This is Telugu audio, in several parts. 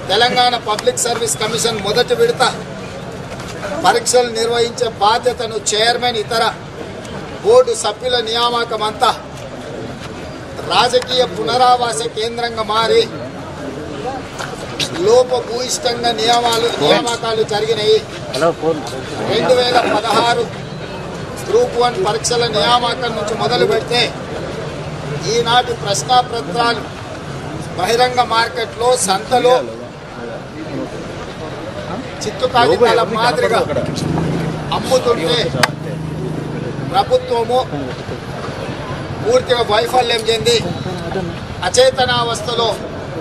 తెలంగాణ పబ్లిక్ సర్వీస్ కమిషన్ మొదటి విడత పరీక్షలు నిర్వహించే బాధ్యతను చైర్మన్ ఇతర బోర్డు సభ్యుల నియామకం అంతా రాజకీయ పునరావాస కేంద్రంగా మారి లోపభూయిష్టంగా నియమాలు నియామకాలు జరిగినాయి రెండు వేల పదహారు గ్రూప్ వన్ పరీక్షల నియామకం నుంచి మొదలు పెడితే ఈనాటి ప్రశ్నాపత్రాలు బహిరంగ మార్కెట్లో సంతలో చిత్తు కాగితాల మాదిరిగా అమ్ముతుంటే ప్రభుత్వము పూర్తిగా వైఫల్యం చెంది అచేతనావస్థలో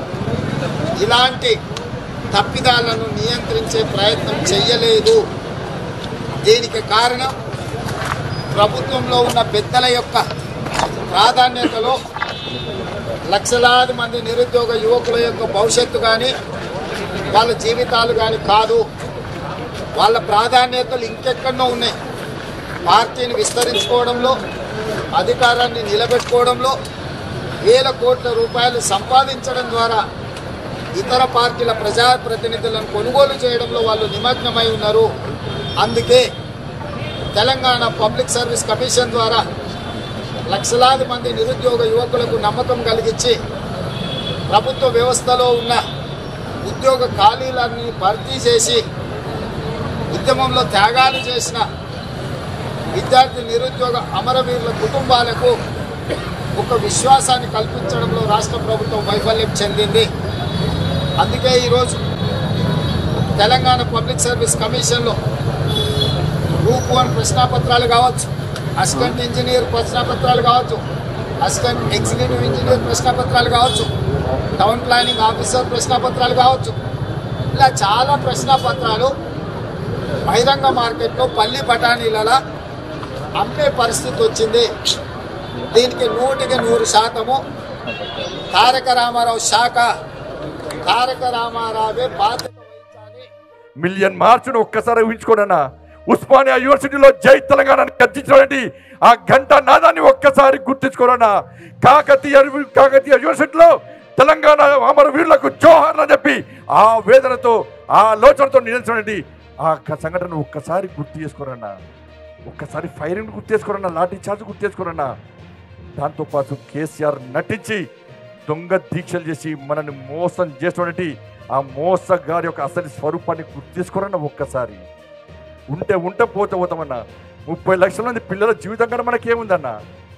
ఇలాంటి తప్పిదాలను నియంత్రించే ప్రయత్నం చెయ్యలేదు దీనికి కారణం ప్రభుత్వంలో ఉన్న పెద్దల యొక్క ప్రాధాన్యతలో లక్షలాది మంది నిరుద్యోగ యువకుల యొక్క భవిష్యత్తు కానీ వాళ్ళ జీవితాలు కానీ కాదు వాళ్ళ ప్రాధాన్యతలు ఇంకెక్కడో ఉన్నాయి పార్టీని విస్తరించుకోవడంలో అధికారాన్ని నిలబెట్టుకోవడంలో వేల కోట్ల రూపాయలు సంపాదించడం ద్వారా ఇతర పార్టీల ప్రజాప్రతినిధులను కొనుగోలు చేయడంలో వాళ్ళు నిమగ్నమై ఉన్నారు అందుకే తెలంగాణ పబ్లిక్ సర్వీస్ కమిషన్ ద్వారా లక్షలాది మంది నిరుద్యోగ యువకులకు నమ్మకం కలిగించి ప్రభుత్వ వ్యవస్థలో ఉన్న ఉద్యోగ ఖాళీలన్నీ భర్తీ చేసి ఉద్యమంలో త్యాగాలు చేసిన విద్యార్థి నిరుద్యోగ అమరవీరుల కుటుంబాలకు ఒక విశ్వాసాన్ని కల్పించడంలో రాష్ట్ర ప్రభుత్వం వైఫల్యం చెందింది అందుకే ఈరోజు తెలంగాణ పబ్లిక్ సర్వీస్ కమిషన్లో గ్రూప్ వన్ ప్రశ్నాపత్రాలు కావచ్చు అసిస్టెంట్ ఇంజనీర్ ప్రశ్నాపత్రాలు కావచ్చు అసిస్టెంట్ ఎగ్జిక్యూటివ్ ఇంజనీర్ ప్రశ్నాపత్రాలు కావచ్చు టౌన్ ప్లానింగ్ ఆఫీసర్ ప్రశ్నాపత్రాలు కావచ్చు ఇలా చాలా ప్రశ్నాపత్రాలు బహిరంగ మార్కెట్లో పల్లి బఠానీలలో అమ్మే పరిస్థితి వచ్చింది దీనికి నూటికి నూరు శాతము తారక రామారావు శాఖ తారక రామారావే బాధ్యత వహించాలి మిలియన్ మార్చును ఒక్కసారి ఊహించుకోనన్నా ఉస్మానియా యూనివర్సిటీలో జై తెలంగాణ గర్జించినటువంటి ఆ గంట నాదాన్ని ఒక్కసారి గుర్తించుకోరన్నా కాకతీయ కాకతీయ యూనివర్సిటీలో తెలంగాణ అమర వీరులకు జోహార్ అని చెప్పి ఆ వేదనతో ఆ ఆలోచనతో నిలిచినటువంటి ఆ క- సంఘటన ఒక్కసారి గుర్తు చేసుకోరన్నా ఒక్కసారి ఫైరింగ్ గుర్తు చేసుకోరన్నా లాఠీ చార్జ్ గుర్తు చేసుకోరన్నా దాంతోపాటు కేసీఆర్ నటించి దొంగ దీక్షలు చేసి మనల్ని మోసం చేసినటువంటి ఆ మోసగారి యొక్క అసలు స్వరూపాన్ని గుర్తు చేసుకోరన్న ఒక్కసారి ఉంటే ఉంటే పోతే పోతామన్నా ముప్పై లక్షల మంది పిల్లల జీవితం కన్నా మనకేముందన్నా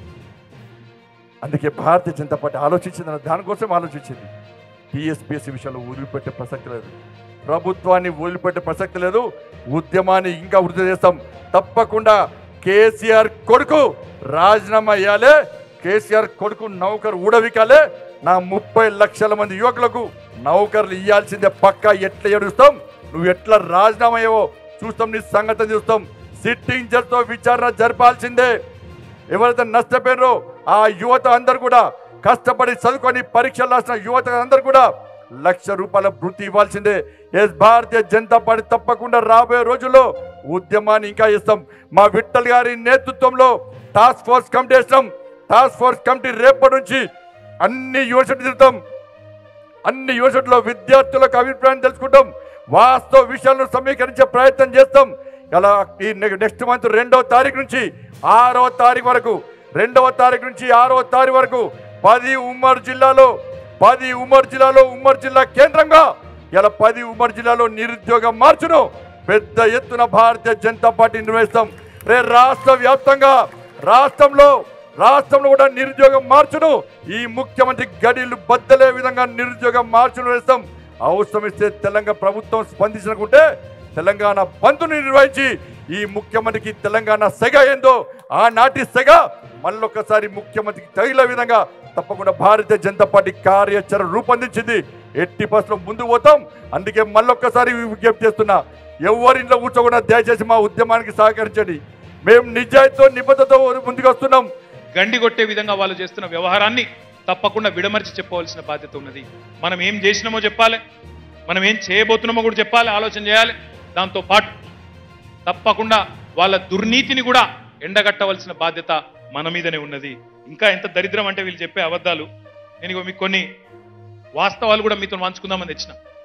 అందుకే భారతీయ జనతా పార్టీ ఆలోచించిందన్న దానికోసం ఆలోచించింది టీఎస్పీఎస్సీ విషయంలో వదిలిపెట్టే ప్రసక్తి లేదు ప్రభుత్వాన్ని వదిలిపెట్టే ప్రసక్తి లేదు ఉద్యమాన్ని ఇంకా వృద్ధి చేస్తాం తప్పకుండా కేసీఆర్ కొడుకు రాజీనామా ఇవ్వాలి కేసీఆర్ కొడుకు నౌకరు ఊడవికాలే నా ముప్పై లక్షల మంది యువకులకు నౌకర్లు ఇవ్వాల్సిందే పక్కా ఎట్లా ఏడుస్తాం నువ్వు ఎట్లా రాజీనామా అయ్యావో చూస్తాం నీ సంగతి చూస్తాం సిట్టింగ్ జడ్జితో విచారణ జరపాల్సిందే ఎవరైతే నష్టపోయారో ఆ యువత అందరు కూడా కష్టపడి చదువుకొని పరీక్షలు రాసిన యువత అందరు కూడా లక్ష రూపాయల వృత్తి ఇవ్వాల్సిందే ఎస్ భారతీయ జనతా పార్టీ తప్పకుండా రాబోయే రోజుల్లో ఉద్యమాన్ని ఇంకా ఇస్తాం మా విఠల్ గారి నేతృత్వంలో టాస్క్ ఫోర్స్ కమిటీ వేస్తాం టాస్క్ ఫోర్స్ కమిటీ రేపటి నుంచి అన్ని యూనివర్సిటీ తిరుగుతాం అన్ని యూనివర్సిటీలో విద్యార్థులకు అభిప్రాయం తెలుసుకుంటాం వాస్తవ విషయాలను సమీకరించే ప్రయత్నం చేస్తాం ఇలా ఈ నెక్స్ట్ మంత్ రెండవ తారీఖు నుంచి ఆరవ తారీఖు వరకు రెండవ తారీఖు నుంచి ఆరవ తారీఖు వరకు పది ఉమ్మడి జిల్లాలో పది ఉమ్మడి జిల్లాలో ఉమ్మడి జిల్లా కేంద్రంగా ఇలా పది ఉమ్మడి జిల్లాలో నిరుద్యోగ మార్చును పెద్ద ఎత్తున భారతీయ జనతా పార్టీ నిర్వహిస్తాం రే రాష్ట్ర వ్యాప్తంగా రాష్ట్రంలో రాష్ట్రంలో కూడా నిరుద్యోగం మార్చును ఈ ముఖ్యమంత్రి గడిలు బద్దలే విధంగా నిరుద్యోగం మార్చును వేస్తాం అవసరం ఇస్తే తెలంగాణ ప్రభుత్వం స్పందించకుంటే తెలంగాణ బంధుని నిర్వహించి ఈ ముఖ్యమంత్రికి తెలంగాణ సెగ ఏందో ఆనాటి సెగ మళ్ళొక్కసారి ముఖ్యమంత్రికి తగిలే విధంగా తప్పకుండా భారతీయ జనతా పార్టీ కార్యాచరణ రూపొందించింది ఎట్టి బస్సులో ముందు పోతాం అందుకే మళ్ళొక్కసారి విజ్ఞప్తి చేస్తున్నా ఎవరింట్లో కూర్చోకుండా దయచేసి మా ఉద్యమానికి సహకరించండి మేము నిజాయితీతో నిబద్ధతతో ముందుకు వస్తున్నాం గండి కొట్టే విధంగా వాళ్ళు చేస్తున్న వ్యవహారాన్ని తప్పకుండా విడమర్చి చెప్పవలసిన బాధ్యత ఉన్నది మనం ఏం చేసినామో చెప్పాలి మనం ఏం చేయబోతున్నామో కూడా చెప్పాలి ఆలోచన చేయాలి దాంతో పాటు తప్పకుండా వాళ్ళ దుర్నీతిని కూడా ఎండగట్టవలసిన బాధ్యత మన మీదనే ఉన్నది ఇంకా ఎంత దరిద్రం అంటే వీళ్ళు చెప్పే అబద్ధాలు నేను ఇగో మీకు కొన్ని వాస్తవాలు కూడా మీతో పంచుకుందామని తెచ్చిన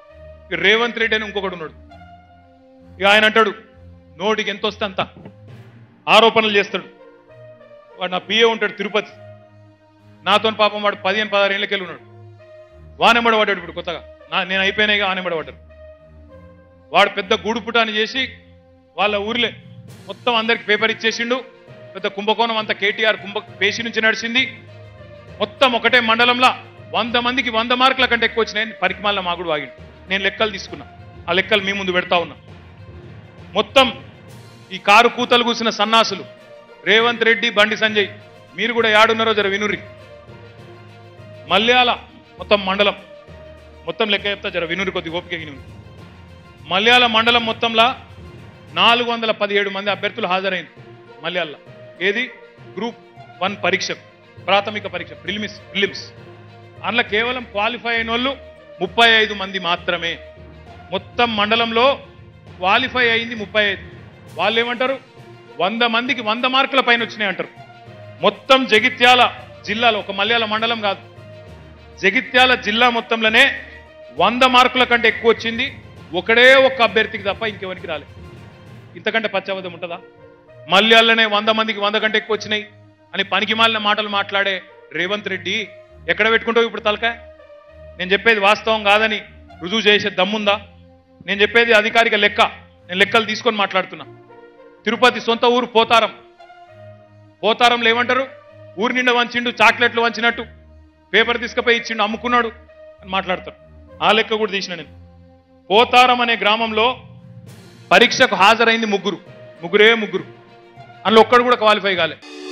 ఇక రేవంత్ రెడ్డి అని ఇంకొకడు ఉన్నాడు ఇక ఆయన అంటాడు నోటికి ఎంత వస్తే అంత ఆరోపణలు చేస్తాడు వాడు నా పిఏ ఉంటాడు తిరుపతి నాతో పాపం వాడు పదిహేను పదహారు ఏళ్ళకెళ్ళి ఉన్నాడు వానెంబడ పడ్డాడు ఇప్పుడు కొత్తగా నా నేను అయిపోయినాయిగా ఆనెంబడ పడ్డాడు వాడు పెద్ద గూడు పుటాన్ని చేసి వాళ్ళ ఊరిలే మొత్తం అందరికి పేపర్ ఇచ్చేసిండు పెద్ద కుంభకోణం అంతా కేటీఆర్ కుంభ పేషి నుంచి నడిచింది మొత్తం ఒకటే మండలంలో వంద మందికి వంద మార్కుల కంటే ఎక్కువ వచ్చినాయని పరికిమాల మాగుడు వాగిండు నేను లెక్కలు తీసుకున్నా ఆ లెక్కలు మీ ముందు పెడతా ఉన్నా మొత్తం ఈ కారు కూతలు కూసిన సన్నాసులు రేవంత్ రెడ్డి బండి సంజయ్ మీరు కూడా యాడున్నారో జర వినుర్రి మల్యాల మొత్తం మండలం మొత్తం లెక్క చెప్తా జర వినురి కొద్ది ఓపిక వినురి మల్యాల మండలం మొత్తంలో నాలుగు వందల పదిహేడు మంది అభ్యర్థులు హాజరైంది మల్యాల ఏది గ్రూప్ వన్ పరీక్ష ప్రాథమిక పరీక్ష ప్రిలిమిస్ ప్రిలిమ్స్ అందులో కేవలం క్వాలిఫై అయిన వాళ్ళు ముప్పై ఐదు మంది మాత్రమే మొత్తం మండలంలో క్వాలిఫై అయింది ముప్పై ఐదు వాళ్ళు ఏమంటారు వంద మందికి వంద మార్కుల పైన వచ్చినాయి అంటారు మొత్తం జగిత్యాల జిల్లాలో ఒక మల్యాల మండలం కాదు జగిత్యాల జిల్లా మొత్తంలోనే వంద మార్కుల కంటే ఎక్కువ వచ్చింది ఒకడే ఒక్క అభ్యర్థికి తప్ప ఇంకెవరికి రాలేదు ఇంతకంటే పచ్చబద్ధం ఉంటుందా మల్యాలనే వంద మందికి వంద కంటే ఎక్కువ వచ్చినాయి అని పనికి మాలిన మాటలు మాట్లాడే రేవంత్ రెడ్డి ఎక్కడ పెట్టుకుంటావు ఇప్పుడు తలకాయ నేను చెప్పేది వాస్తవం కాదని రుజువు చేసే దమ్ముందా నేను చెప్పేది అధికారిక లెక్క నేను లెక్కలు తీసుకొని మాట్లాడుతున్నా తిరుపతి సొంత ఊరు పోతారం పోతారంలో ఏమంటారు ఊరి నిండా వంచిండు చాక్లెట్లు వంచినట్టు పేపర్ తీసుకుపోయి ఇచ్చిండు అమ్ముకున్నాడు అని మాట్లాడతారు ఆ లెక్క కూడా తీసిన నేను పోతారం అనే గ్రామంలో పరీక్షకు హాజరైంది ముగ్గురు ముగ్గురే ముగ్గురు అందులో ఒక్కడు కూడా క్వాలిఫై కాలే